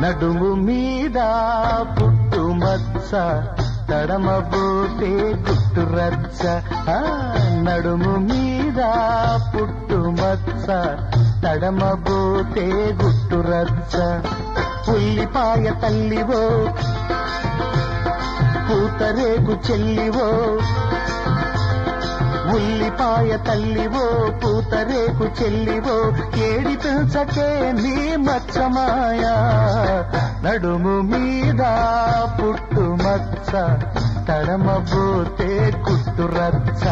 నడుము మీద పుట్టు మచ్చ తడమబోతే గుట్టు రచ్చ ఆ, నడుము మీద పుట్టు మచ్చ తడమబోతే గుట్టు రచ్చ ఉల్లిపాయ తల్లివో పూతరేకు చెల్లివో ఉల్లిపాయ తల్లివో పూతరేకు చెల్లివో ఏడి పెంచకే నీ మచ్చమాయా నడుము మీద పుట్టు మచ్చ తడమబోతే కుట్టు రచ్చ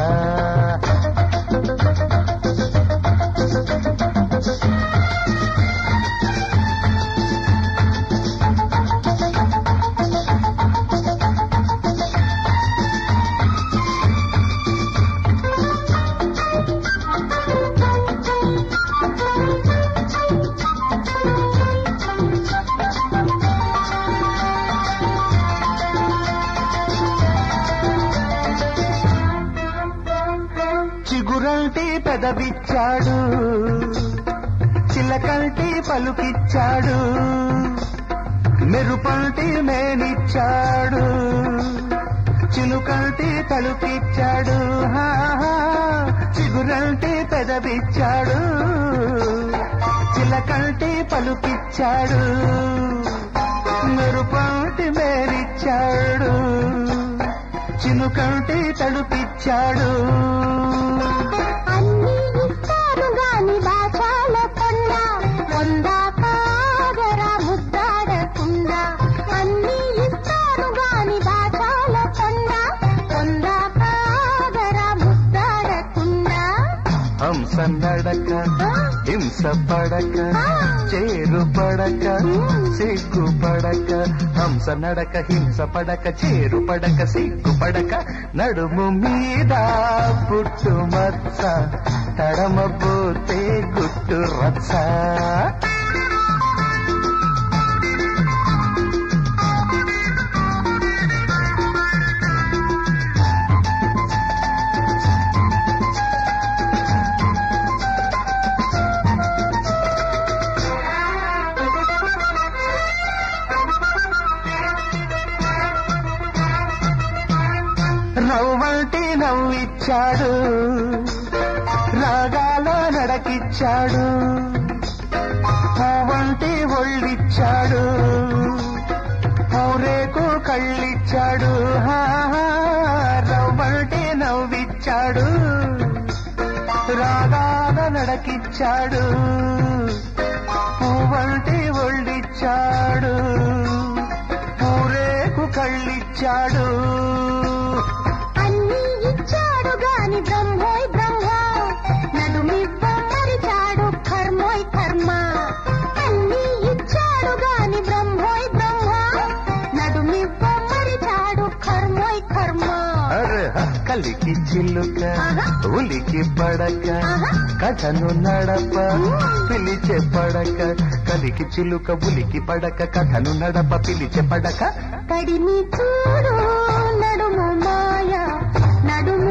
చిగురంటి పెదవిచ్చాడు చిలకంటి పలుకిచ్చాడు మెరుపంటి మేనిచ్చాడు చిలుకంటి పలుకిచ్చాడు హా, హా. చిగురంటి పెదవిచ్చాడు చిలకంటి పలుకిచ్చాడు మెరుపంటి మేనిచ్చాడు చినుకంటి తడుపిచ్చాడు అన్ని ఇస్తాను గాని బాచాల కొండ కొందాక ఆగరా ముద్దాడకుండా అన్ని ఇస్తాను గాని బాచాల కొండ కొందాక ఆగరా ముద్దాడకుండా హంస నడక హింస పడక చేరు పడక సిగ్గు పడక హంస నడక హింస పడక చేరు పడక సిగ్గు పడక నడుము మీద పుట్టు మచ్చ తడమబోతే గుట్టు రచ్చ నవ్వంటి నవ్విచ్చాడు రాగాల నడకిచ్చాడు పువ్వంటి ఒళ్ళిచ్చాడు పూరేకు కళ్ళిచ్చాడు హా, హా. రవ్వంటి నవ్విచ్చాడు రాగాల నడకిచ్చాడు పువ్వంటి ఒళ్ళిచ్చాడు పూరేకు కళ్ళిచ్చాడు అన్ని ఇచ్చాడు గాని బ్రహ్మోయ్ బ్రహ్మ నడుమివ్వ మరిచాడు కర్మోయ్ కర్మ అన్ని ఇచ్చాడు గాని బ్రహ్మోయ్ బ్రహ్మ నడుమివ్వ మరిచాడు కర్మోయ్ కర్మ అరే హ, కలికి చిల్లుక ఆహా. ఉలికి పడక ఆహా. కథను నడప ఊ. పిలిచే పడక కలికి చిలుక ఉలికి పడక కథను నడప పిలిచే పడక కడిమి చూడు నడుము మాయ నడుము